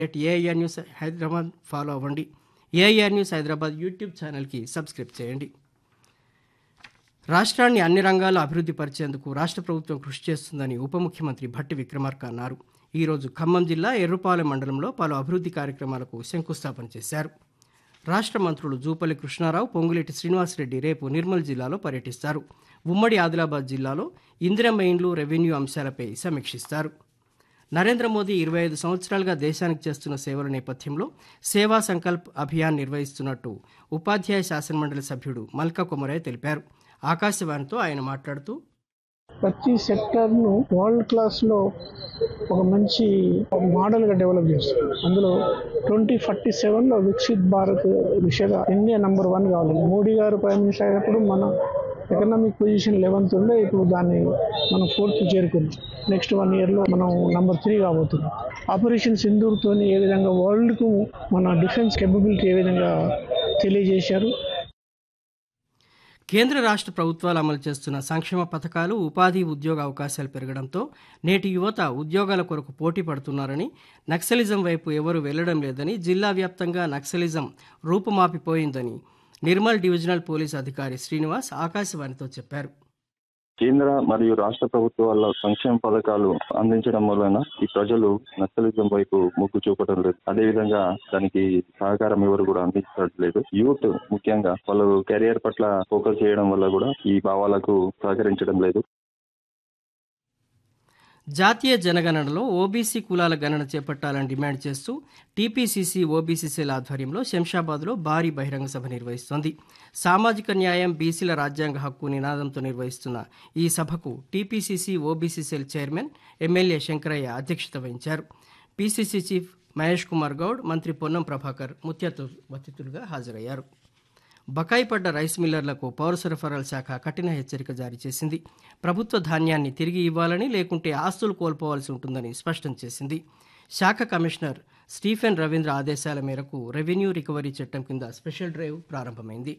at AIR news Hyderabad follow అవ్వండి AIR news Hyderabad YouTube ఛానల్కి subscribe చేయండి రాష్ట్రాన్ని అన్ని రంగాల్లో అభివృద్ధి పరిచేందుకు రాష్ట్ర ప్రభుత్వం కృషి చేస్తుందని ఉప ముఖ్యమంత్రి భట్టి విక్రమార్క అన్నారు ఈరోజు ఖమ్మం జిల్లా ఎర్రుపాలెం మండలంలో పలు అభివృద్ధి కార్యక్రమాలకు శంకుస్థాపన చేశారు రాష్ట్ర మంత్రులు జూపల్లి కృష్ణారావు పొంగులేటి శ్రీనివాసరెడ్డి రేపు నిర్మల్ జిల్లాలో పర్యటిస్తారు ఉమ్మడి ఆదిలాబాద్ జిల్లాలో ఇందిరమ్మ ఇండ్లు రెవెన్యూ అంశాలపై సమీక్షిస్తారు నరేంద్ర మోదీ ఇరవై ఐదు సంవత్సరాలుగా దేశానికి చేస్తున్న సేవల నేపథ్యంలో సేవా సంకల్ప్ అభియాన్ నిర్వహిస్తున్నట్టు ఉపాధ్యాయ శాసనమండలి సభ్యుడు మల్కా కొమరయ్య తెలిపారు ఆకాశవాణితో ఆయన మాట్లాడుతూ ప్రతి సెక్టర్ను వరల్డ్ క్లాస్లో ఒక మంచి మోడల్గా డెవలప్ చేస్తారు అందులో ట్వంటీ ఫార్టీ సెవెన్లో వికసిత్ భారత్ దిశగా ఇండియా నంబర్ వన్ కావాలి మోడీ గారు ప్రైమ్ మినిస్టర్ అయినప్పుడు మన ఎకనామిక్ పొజిషన్ లెవెన్త్ ఉండే ఇప్పుడు దాన్ని మనం ఫోర్త్ చేరుకుంది నెక్స్ట్ వన్ ఇయర్లో మనం నంబర్ త్రీ కాబోతున్నాం ఆపరేషన్ సింధూర్తో ఏ విధంగా వరల్డ్కు మన డిఫెన్స్ కేపబిలిటీ ఏ విధంగా తెలియజేశారు కేంద్ర రాష్ట్ర ప్రభుత్వాలు అమలు చేస్తున్న సంక్షేమ పథకాలు ఉపాధి ఉద్యోగ అవకాశాలు పెరగడంతో నేటి యువత ఉద్యోగాల కొరకు పోటీ పడుతున్నారని నక్సలిజం వైపు ఎవరు వెళ్లడం లేదని జిల్లా వ్యాప్తంగా నక్సలిజం రూపుమాపిపోయిందని నిర్మల్ డివిజనల్ పోలీస్ అధికారి శ్రీనివాస్ ఆకాశవాణితో చెప్పారు కేంద్ర మరియు రాష్ట్ర ప్రభుత్వాల సంక్షేమ పథకాలు అందించడం వలన ఈ ప్రజలు నక్సలిజం వైపు మొగ్గు చూపడం లేదు అదేవిధంగా దానికి సహకారం ఎవరు కూడా అందించట్లేదు యూత్ ముఖ్యంగా వాళ్ళు కెరియర్ పట్ల ఫోకస్ చేయడం వల్ల కూడా ఈ భావాలకు సహకరించడం లేదు జాతీయ జనగణనలో ఓబీసీ కులాల గణన చేపట్టాలని డిమాండ్ చేస్తూ టీపీసీసీ ఓబీసీసీల ఆధ్వర్యంలో శంషాబాద్లో భారీ బహిరంగ సభ నిర్వహిస్తోంది సామాజిక న్యాయం బీసీల రాజ్యాంగ హక్కు నినాదంతో నిర్వహిస్తున్న ఈ సభకు TPCC OBC cell chairman MLA Shankaraiah అధ్యక్షత వహించారు పీసీసీ చీఫ్ మహేష్ కుమార్ గౌడ్ మంత్రి పొన్నం ప్రభాకర్ ముఖ్య అతిథులుగా హాజరయ్యారు బకాయి పడ్డ రైస్ మిల్లర్లకు పౌర సరఫరాల శాఖ కఠిన హెచ్చరిక జారీ చేసింది ప్రభుత్వ ధాన్యాన్ని తిరిగి ఇవ్వాలని లేకుంటే ఆస్తులు కోల్పోవాల్సి ఉంటుందని స్పష్టం చేసింది శాఖ కమిషనర్ స్టీఫెన్ రవీంద్ర ఆదేశాల మేరకు రెవెన్యూ రికవరీ చట్టం కింద స్పెషల్ డ్రైవ్ ప్రారంభమైంది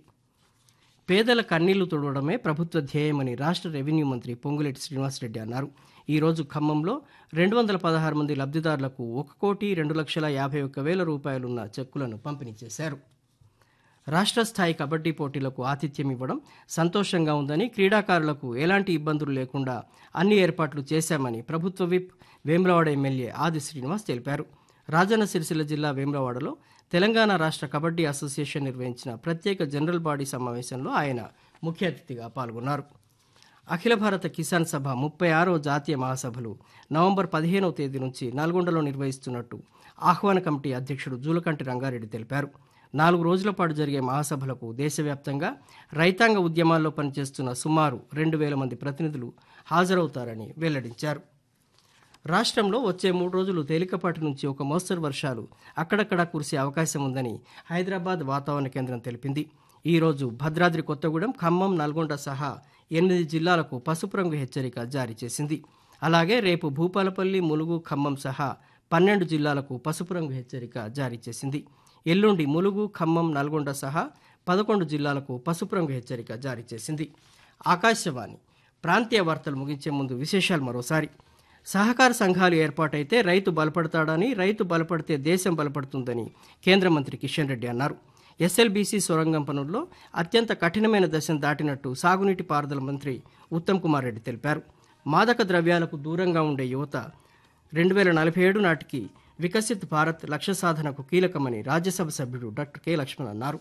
పేదల కన్నీళ్లు తుడవడమే ప్రభుత్వ ధ్యేయమని రాష్ట్ర రెవెన్యూ మంత్రి పొంగులేటి శ్రీనివాసరెడ్డి అన్నారు ఈ రోజు ఖమ్మంలో రెండు వందల పదహారు మంది లబ్ధిదారులకు ఒక కోటి రెండు లక్షల యాభై ఒక్క వేల రూపాయలున్న చెక్కులను పంపిణీ చేశారు రాష్ట్ర స్థాయి కబడ్డీ పోటీలకు ఆతిథ్యం ఇవ్వడం సంతోషంగా ఉందని క్రీడాకారులకు ఎలాంటి ఇబ్బందులు లేకుండా అన్ని ఏర్పాట్లు చేశామని ప్రభుత్వ విప్ వేములవాడ ఎమ్మెల్యే ఆది శ్రీనివాస్ తెలిపారు రాజన్న సిరిసిల్ల జిల్లా వేములవాడలో తెలంగాణ రాష్ట్ర కబడ్డీ అసోసియేషన్ నిర్వహించిన ప్రత్యేక జనరల్ బాడీ సమావేశంలో ఆయన ముఖ్య అతిథిగా పాల్గొన్నారు అఖిల భారత కిసాన్ సభ ముప్పై ఆరో జాతీయ మహాసభలు నవంబర్ పదిహేనవ తేదీ నుంచి నల్గొండలో నిర్వహిస్తున్నట్టు ఆహ్వాన కమిటీ అధ్యక్షుడు జూలకంటి రంగారెడ్డి తెలిపారు నాలుగు రోజుల పాటు జరిగే మహాసభలకు దేశవ్యాప్తంగా రైతాంగ ఉద్యమాల్లో పనిచేస్తున్న సుమారు రెండు వేల మంది ప్రతినిధులు హాజరవుతారని వెల్లడించారు రాష్ట్రంలో వచ్చే మూడు రోజులు తేలికపాటి నుంచి ఒక మోస్తరు వర్షాలు అక్కడక్కడా కురిసే అవకాశం ఉందని హైదరాబాద్ వాతావరణ కేంద్రం తెలిపింది ఈ రోజు భద్రాద్రి కొత్తగూడెం ఖమ్మం నల్గొండ సహా ఎనిమిది జిల్లాలకు పసుపు రంగు హెచ్చరిక జారీ చేసింది అలాగే రేపు భూపాలపల్లి ములుగు ఖమ్మం సహా పన్నెండు జిల్లాలకు పసుపు రంగు హెచ్చరిక జారీ చేసింది ఎల్లుండి ములుగు ఖమ్మం నల్గొండ సహా పదకొండు జిల్లాలకు పసుపు రంగు హెచ్చరిక జారీ చేసింది ఆకాశవాణి ప్రాంతీయ వార్తలు ముగించే ముందు విశేషాలు మరోసారి సహకార సంఘాలు ఏర్పాటైతే రైతు బలపడతాడని రైతు బలపడితే దేశం బలపడుతుందని కేంద్ర మంత్రి కిషన్ రెడ్డి అన్నారు ఎస్ఎల్బీసీ సొరంగం పనుల్లో అత్యంత కఠినమైన దశను దాటినట్టు సాగునీటి పారుదల మంత్రి ఉత్తమ్ కుమార్ రెడ్డి తెలిపారు మాదక ద్రవ్యాలకు దూరంగా ఉండే యువత రెండు వేల నలభై ఏడు నాటికి వికసిత్ భారత్ లక్ష్య సాధనకు కీలకమని రాజ్యసభ సభ్యుడు డాక్టర్ కె లక్ష్మణ్ అన్నారు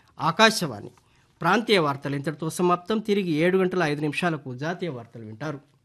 ఆకాశవాణి ప్రాంతీయ వార్తలు ఇంతటితో సమాప్తం తిరిగి ఏడు గంటల ఐదు నిమిషాలకు జాతీయ వార్తలు వింటారు